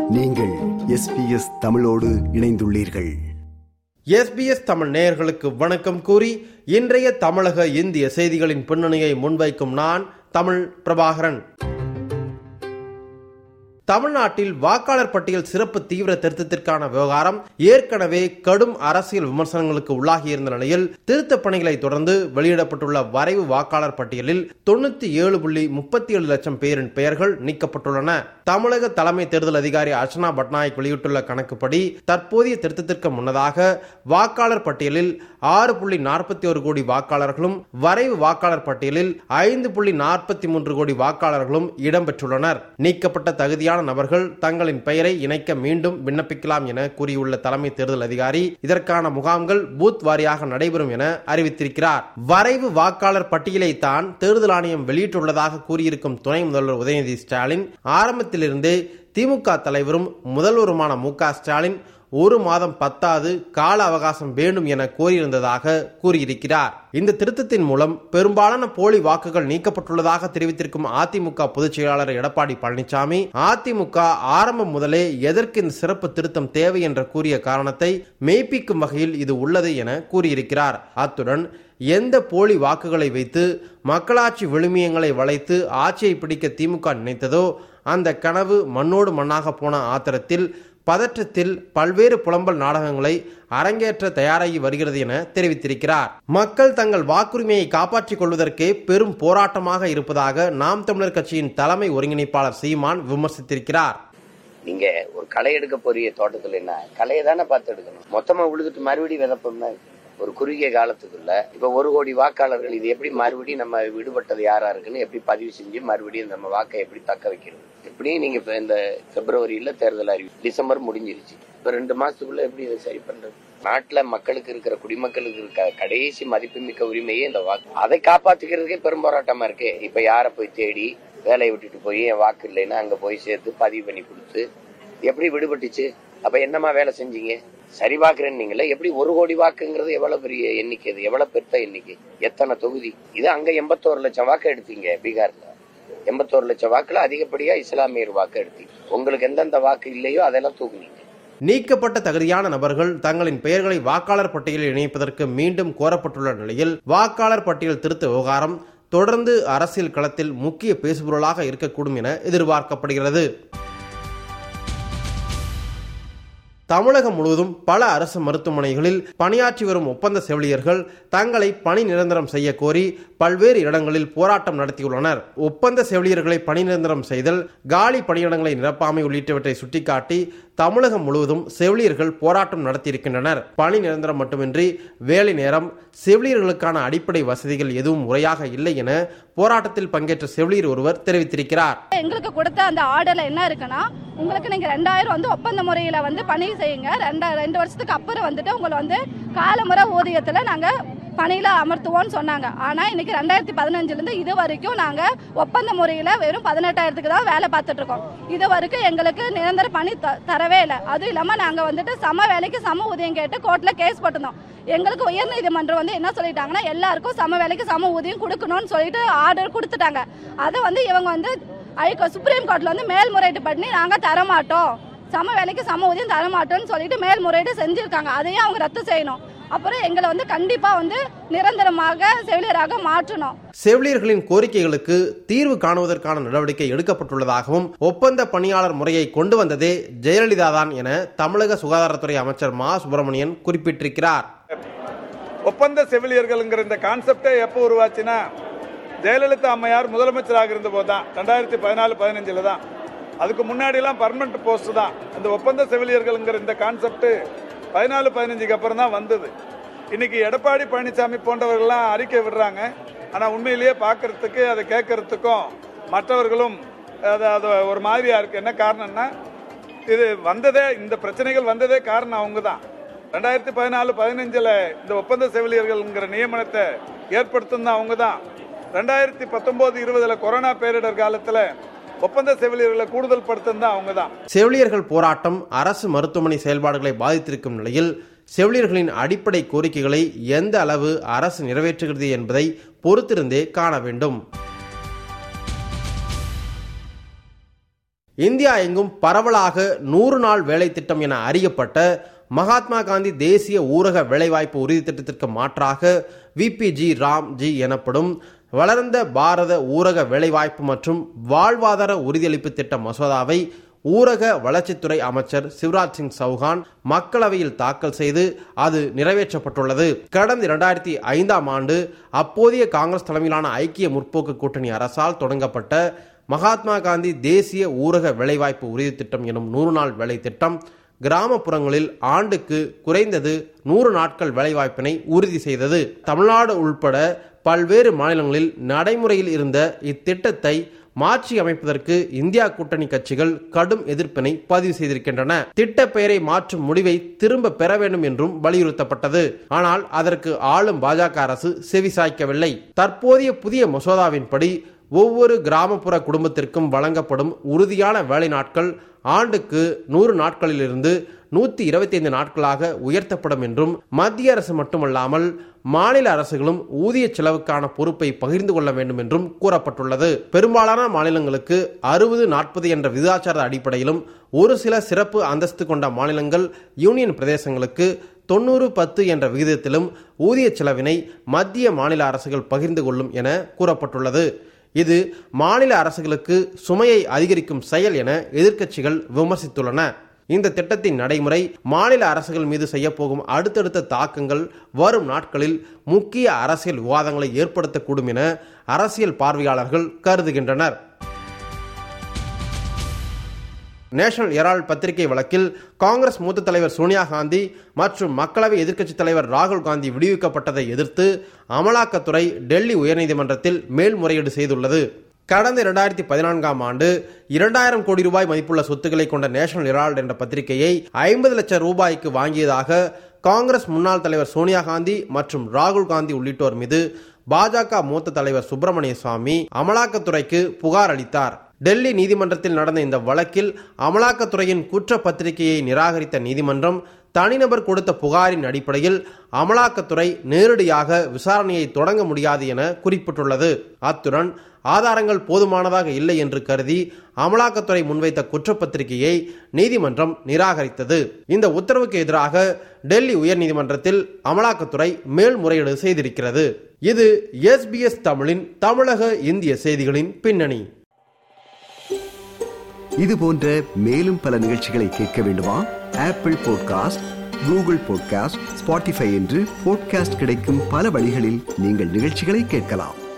நீங்கள் எஸ்பிஎஸ் தமிழோடு இணைந்துள்ளீர்கள் எஸ்பிஎஸ் தமிழ் நேயர்களுக்கு வணக்கம் கூறி இன்றைய தமிழக இந்திய செய்திகளின் பின்னணியை முன்வைக்கும் நான் தமிழ் பிரபாகரன் தமிழ்நாட்டில் வாக்காளர் பட்டியல் சிறப்பு தீவிர திருத்தத்திற்கான விவகாரம் ஏற்கனவே கடும் அரசியல் விமர்சனங்களுக்கு உள்ளாகியிருந்த நிலையில் திருத்தப் பணிகளை தொடர்ந்து வெளியிடப்பட்டுள்ள வரைவு வாக்காளர் பட்டியலில் தொண்ணூத்தி ஏழு புள்ளி முப்பத்தி ஏழு லட்சம் பேரின் பெயர்கள் நீக்கப்பட்டுள்ளன தமிழக தலைமை தேர்தல் அதிகாரி அர்ச்சனா பட்நாயக் வெளியிட்டுள்ள கணக்குப்படி தற்போதைய திருத்தத்திற்கு முன்னதாக வாக்காளர் பட்டியலில் ஆறு புள்ளி நாற்பத்தி ஒரு கோடி வாக்காளர்களும் வரைவு வாக்காளர் பட்டியலில் ஐந்து புள்ளி நாற்பத்தி மூன்று கோடி வாக்காளர்களும் இடம்பெற்றுள்ளனர் நீக்கப்பட்ட தகுதியான நபர்கள் தங்களின் பெயரை இணைக்க மீண்டும் விண்ணப்பிக்கலாம் என கூறியுள்ள தலைமை தேர்தல் அதிகாரி இதற்கான முகாம்கள் பூத் வாரியாக நடைபெறும் என அறிவித்திருக்கிறார் வரைவு வாக்காளர் பட்டியலை தான் தேர்தல் ஆணையம் வெளியிட்டுள்ளதாக கூறியிருக்கும் துணை முதல்வர் உதயநிதி ஸ்டாலின் ஆரம்பத்திலிருந்தே திமுக தலைவரும் முதல்வருமான மு க ஸ்டாலின் ஒரு மாதம் பத்தாது கால அவகாசம் வேண்டும் என கோரியிருந்ததாக கூறியிருக்கிறார் இந்த திருத்தத்தின் மூலம் பெரும்பாலான போலி வாக்குகள் நீக்கப்பட்டுள்ளதாக தெரிவித்திருக்கும் அதிமுக பொதுச் செயலாளர் எடப்பாடி பழனிசாமி அதிமுக ஆரம்பம் முதலே எதற்கு இந்த சிறப்பு திருத்தம் தேவை என்ற கூறிய காரணத்தை மெய்ப்பிக்கும் வகையில் இது உள்ளது என கூறியிருக்கிறார் அத்துடன் எந்த போலி வாக்குகளை வைத்து மக்களாட்சி விழுமியங்களை வளைத்து ஆட்சியை பிடிக்க திமுக நினைத்ததோ அந்த கனவு மண்ணோடு மண்ணாக போன ஆத்திரத்தில் பதற்றத்தில் பல்வேறு புலம்பல் நாடகங்களை அரங்கேற்ற தயாராகி வருகிறது என தெரிவித்திருக்கிறார் மக்கள் தங்கள் வாக்குரிமையை காப்பாற்றிக் கொள்வதற்கே பெரும் போராட்டமாக இருப்பதாக நாம் தமிழர் கட்சியின் தலைமை ஒருங்கிணைப்பாளர் சீமான் விமர்சித்திருக்கிறார் நீங்க ஒரு களை எடுக்க போறிய தோட்டத்துல என்ன களையை தானே பார்த்து எடுக்கணும் மொத்தமா உழுதுட்டு மறுபடியும் விதப்போம்னா ஒரு குறுகிய காலத்துக்குள்ள இப்ப ஒரு கோடி வாக்காளர்கள் இது எப்படி மறுபடியும் நம்ம விடுபட்டது யாரா இருக்குன்னு எப்படி பதிவு செஞ்சு மறுபடியும் நம்ம வாக்கை எப்படி தக்க வைக்கிறது எப்படியும் நீங்க இப்ப இந்த பிப்ரவரியில தேர்தல் அறிவி டிசம்பர் முடிஞ்சிருச்சு இப்ப ரெண்டு மாசத்துக்குள்ள எப்படி இதை சரி பண்றது நாட்டுல மக்களுக்கு இருக்கிற குடிமக்களுக்கு இருக்க கடைசி மதிப்புமிக்க உரிமையே இந்த வாக்கு அதை காப்பாத்துக்கிறதுக்கே பெரும் போராட்டமா இருக்கு இப்ப யாரை போய் தேடி வேலையை விட்டுட்டு போய் என் வாக்கு இல்லைன்னா அங்க போய் சேர்த்து பதிவு பண்ணி கொடுத்து எப்படி விடுபட்டுச்சு அப்ப என்னமா வேலை செஞ்சீங்க சரி பாக்குறேன்னீங்களே எப்படி ஒரு கோடி வாக்குங்கிறது எவ்வளவு பெரிய எண்ணிக்கை இது எவ்வளவு பெருத்த எண்ணிக்கை எத்தனை தொகுதி இது அங்க எண்பத்தோரு லட்சம் வாக்கு எடுத்தீங்க பீகார்ல எண்பத்தோரு லட்சம் வாக்குல அதிகப்படியா இஸ்லாமியர் வாக்கு எடுத்தீங்க உங்களுக்கு எந்தெந்த வாக்கு இல்லையோ அதெல்லாம் தூக்குனீங்க நீக்கப்பட்ட தகுதியான நபர்கள் தங்களின் பெயர்களை வாக்காளர் பட்டியலில் இணைப்பதற்கு மீண்டும் கோரப்பட்டுள்ள நிலையில் வாக்காளர் பட்டியல் திருத்த விவகாரம் தொடர்ந்து அரசியல் களத்தில் முக்கிய பேசுபொருளாக இருக்கக்கூடும் என எதிர்பார்க்கப்படுகிறது தமிழகம் முழுவதும் பல அரசு மருத்துவமனைகளில் பணியாற்றி வரும் ஒப்பந்த செவிலியர்கள் தங்களை பணி நிரந்தரம் செய்ய கோரி பல்வேறு இடங்களில் போராட்டம் நடத்தியுள்ளனர் ஒப்பந்த செவிலியர்களை பணி நிரந்தரம் செய்தல் காலி பணியிடங்களை நிரப்பாமை உள்ளிட்டவற்றை சுட்டிக்காட்டி தமிழகம் முழுவதும் செவிலியர்கள் போராட்டம் நடத்தியிருக்கின்றனர் பணி நிரந்தரம் மட்டுமின்றி வேலை நேரம் செவிலியர்களுக்கான அடிப்படை வசதிகள் எதுவும் முறையாக இல்லை என போராட்டத்தில் பங்கேற்ற செவிலியர் ஒருவர் தெரிவித்திருக்கிறார் எங்களுக்கு கொடுத்த அந்த ஆர்டர்ல என்ன இருக்குன்னா உங்களுக்கு நீங்க ரெண்டாயிரம் வந்து ஒப்பந்த முறையில வந்து பணி செய்யுங்க ரெண்டா ரெண்டு வருஷத்துக்கு அப்புறம் வந்துட்டு உங்களை வந்து காலமுறை ஊதியத்துல நாங்க பணியில அமர்த்துவோம்னு சொன்னாங்க ஆனா இன்னைக்கு ரெண்டாயிரத்தி பதினஞ்சுல இருந்து இது வரைக்கும் நாங்க ஒப்பந்த முறையில வெறும் பதினெட்டாயிரத்துக்கு தான் வேலை பார்த்துட்டு இருக்கோம் இது வரைக்கும் எங்களுக்கு நிரந்தர பணி த- தரவே இல்லை அதுவும் இல்லாம நாங்க வந்துட்டு சம வேலைக்கு சம ஊதியம் கேட்டு கோர்ட்ல கேஸ் போட்டிருந்தோம் எங்களுக்கு உயர் நீதிமன்றம் வந்து என்ன சொல்லிட்டாங்கன்னா எல்லாருக்கும் சம வேலைக்கு சம ஊதியம் கொடுக்கணும்னு சொல்லிட்டு ஆர்டர் கொடுத்துட்டாங்க அதை வந்து இவங்க வந்து ஐகோ சுப்ரீம் கோர்ட்ல வந்து மேல்முறையீடு பண்ணி நாங்க தரமாட்டோம் சம வேலைக்கு சம ஊதியம் தரமாட்டோம்னு சொல்லிட்டு மேல்முறையீடு செஞ்சிருக்காங்க அதையும் அவங்க ரத்து செய்யணும் அப்புறம் எங்களை வந்து கண்டிப்பா வந்து நிரந்தரமாக செவிலியராக மாற்றணும் செவிலியர்களின் கோரிக்கைகளுக்கு தீர்வு காணுவதற்கான நடவடிக்கை எடுக்கப்பட்டுள்ளதாகவும் ஒப்பந்த பணியாளர் முறையை கொண்டு வந்ததே ஜெயலலிதா தான் என தமிழக சுகாதாரத்துறை அமைச்சர் மா சுப்பிரமணியன் குறிப்பிட்டிருக்கிறார் ஒப்பந்த செவிலியர்கள்ங்கிற இந்த கான்செப்டே எப்போ உருவாச்சுன்னா ஜெயலலிதா அம்மையார் முதலமைச்சராக இருந்த போது தான் ரெண்டாயிரத்தி பதினாலு பதினஞ்சில் தான் அதுக்கு முன்னாடிலாம் பர்மனன்ட் போஸ்ட் தான் இந்த ஒப்பந்த செவிலியர்கள்ங்கிற இந்த கான்செப்ட் பதினாலு பதினஞ்சுக்கு அப்புறம் தான் வந்தது இன்னைக்கு எடப்பாடி பழனிசாமி போன்றவர்கள்லாம் அறிக்கை விடுறாங்க ஆனால் உண்மையிலேயே பார்க்கறதுக்கு அதை கேட்கறதுக்கும் மற்றவர்களும் அது அது ஒரு மாதிரியா இருக்கு என்ன காரணம்னா இது வந்ததே இந்த பிரச்சனைகள் வந்ததே காரணம் அவங்க தான் ரெண்டாயிரத்தி பதினாலு பதினஞ்சுல இந்த ஒப்பந்த செவிலியர்கள்ங்கிற நியமனத்தை ஏற்படுத்தும் அவங்க தான் ரெண்டாயிரத்தி பத்தொன்பது இருபதுல கொரோனா பேரிடர் காலத்துல ஒப்பந்த செவிலியர்களை கூடுதல் படுத்தும் தான் அவங்க தான் செவிலியர்கள் போராட்டம் அரசு மருத்துவமனை செயல்பாடுகளை பாதித்திருக்கும் நிலையில் செவிலியர்களின் அடிப்படை கோரிக்கைகளை எந்த அளவு அரசு நிறைவேற்றுகிறது என்பதை பொறுத்திருந்தே காண வேண்டும் இந்தியா எங்கும் பரவலாக நூறு நாள் வேலை திட்டம் என அறியப்பட்ட மகாத்மா காந்தி தேசிய ஊரக வேலைவாய்ப்பு உறுதி திட்டத்திற்கு மாற்றாக விபிஜி ராம்ஜி எனப்படும் வளர்ந்த பாரத ஊரக வேலைவாய்ப்பு மற்றும் வாழ்வாதார உறுதியளிப்பு திட்ட மசோதாவை ஊரக வளர்ச்சித்துறை அமைச்சர் சிவராஜ் சிங் சௌஹான் மக்களவையில் தாக்கல் செய்து அது நிறைவேற்றப்பட்டுள்ளது கடந்த இரண்டாயிரத்தி ஐந்தாம் ஆண்டு அப்போதைய காங்கிரஸ் தலைமையிலான ஐக்கிய முற்போக்கு கூட்டணி அரசால் தொடங்கப்பட்ட மகாத்மா காந்தி தேசிய ஊரக வேலைவாய்ப்பு உறுதி திட்டம் எனும் நூறு நாள் வேலை திட்டம் கிராமப்புறங்களில் ஆண்டுக்கு குறைந்தது நூறு நாட்கள் வேலைவாய்ப்பினை உறுதி செய்தது தமிழ்நாடு உள்பட பல்வேறு மாநிலங்களில் நடைமுறையில் இருந்த இத்திட்டத்தை மாற்றி அமைப்பதற்கு இந்தியா கூட்டணி கட்சிகள் கடும் எதிர்ப்பினை பதிவு செய்திருக்கின்றன திட்ட பெயரை மாற்றும் முடிவை திரும்ப பெற வேண்டும் என்றும் வலியுறுத்தப்பட்டது ஆனால் அதற்கு ஆளும் பாஜக அரசு செவிசாய்க்கவில்லை தற்போதைய புதிய மசோதாவின்படி ஒவ்வொரு கிராமப்புற குடும்பத்திற்கும் வழங்கப்படும் உறுதியான வேலை நாட்கள் ஆண்டுக்கு நூறு நாட்களிலிருந்து நூத்தி இருபத்தி ஐந்து நாட்களாக உயர்த்தப்படும் என்றும் மத்திய அரசு மட்டுமல்லாமல் மாநில அரசுகளும் ஊதிய செலவுக்கான பொறுப்பை பகிர்ந்து கொள்ள வேண்டும் என்றும் கூறப்பட்டுள்ளது பெரும்பாலான மாநிலங்களுக்கு அறுபது நாற்பது என்ற விகிதாச்சார அடிப்படையிலும் ஒரு சில சிறப்பு அந்தஸ்து கொண்ட மாநிலங்கள் யூனியன் பிரதேசங்களுக்கு தொண்ணூறு பத்து என்ற விகிதத்திலும் ஊதிய செலவினை மத்திய மாநில அரசுகள் பகிர்ந்து கொள்ளும் என கூறப்பட்டுள்ளது இது மாநில அரசுகளுக்கு சுமையை அதிகரிக்கும் செயல் என எதிர்க்கட்சிகள் விமர்சித்துள்ளன இந்த திட்டத்தின் நடைமுறை மாநில அரசுகள் மீது செய்யப்போகும் அடுத்தடுத்த தாக்கங்கள் வரும் நாட்களில் முக்கிய அரசியல் விவாதங்களை ஏற்படுத்தக்கூடும் என அரசியல் பார்வையாளர்கள் கருதுகின்றனர் நேஷனல் ஹெரால்ட் பத்திரிகை வழக்கில் காங்கிரஸ் மூத்த தலைவர் சோனியா காந்தி மற்றும் மக்களவை எதிர்க்கட்சித் தலைவர் ராகுல் காந்தி விடுவிக்கப்பட்டதை எதிர்த்து அமலாக்கத்துறை டெல்லி உயர்நீதிமன்றத்தில் மேல்முறையீடு செய்துள்ளது கடந்த இரண்டாயிரத்தி பதினான்காம் ஆண்டு இரண்டாயிரம் கோடி ரூபாய் மதிப்புள்ள சொத்துக்களை கொண்ட நேஷனல் ஹெரால்ட் என்ற பத்திரிகையை ஐம்பது லட்சம் ரூபாய்க்கு வாங்கியதாக காங்கிரஸ் முன்னாள் தலைவர் சோனியா காந்தி மற்றும் ராகுல் காந்தி உள்ளிட்டோர் மீது பாஜக மூத்த தலைவர் சுப்பிரமணிய சுவாமி அமலாக்கத்துறைக்கு புகார் அளித்தார் டெல்லி நீதிமன்றத்தில் நடந்த இந்த வழக்கில் அமலாக்கத்துறையின் குற்ற பத்திரிகையை நிராகரித்த நீதிமன்றம் தனிநபர் கொடுத்த புகாரின் அடிப்படையில் அமலாக்கத்துறை நேரடியாக விசாரணையை தொடங்க முடியாது என குறிப்பிட்டுள்ளது அத்துடன் ஆதாரங்கள் போதுமானதாக இல்லை என்று கருதி அமலாக்கத்துறை முன்வைத்த குற்றப்பத்திரிகையை நீதிமன்றம் நிராகரித்தது இந்த உத்தரவுக்கு எதிராக டெல்லி உயர்நீதிமன்றத்தில் அமலாக்கத்துறை மேல்முறையீடு செய்திருக்கிறது இது எஸ்பிஎஸ் தமிழின் தமிழக இந்திய செய்திகளின் பின்னணி இது போன்ற மேலும் பல நிகழ்ச்சிகளை கேட்க வேண்டுமா Apple podcast Google podcast Spotify என்று பாட்காஸ்ட் கிடைக்கும் பல வழிகளில் நீங்கள் நிகழ்ச்சிகளை கேட்கலாம்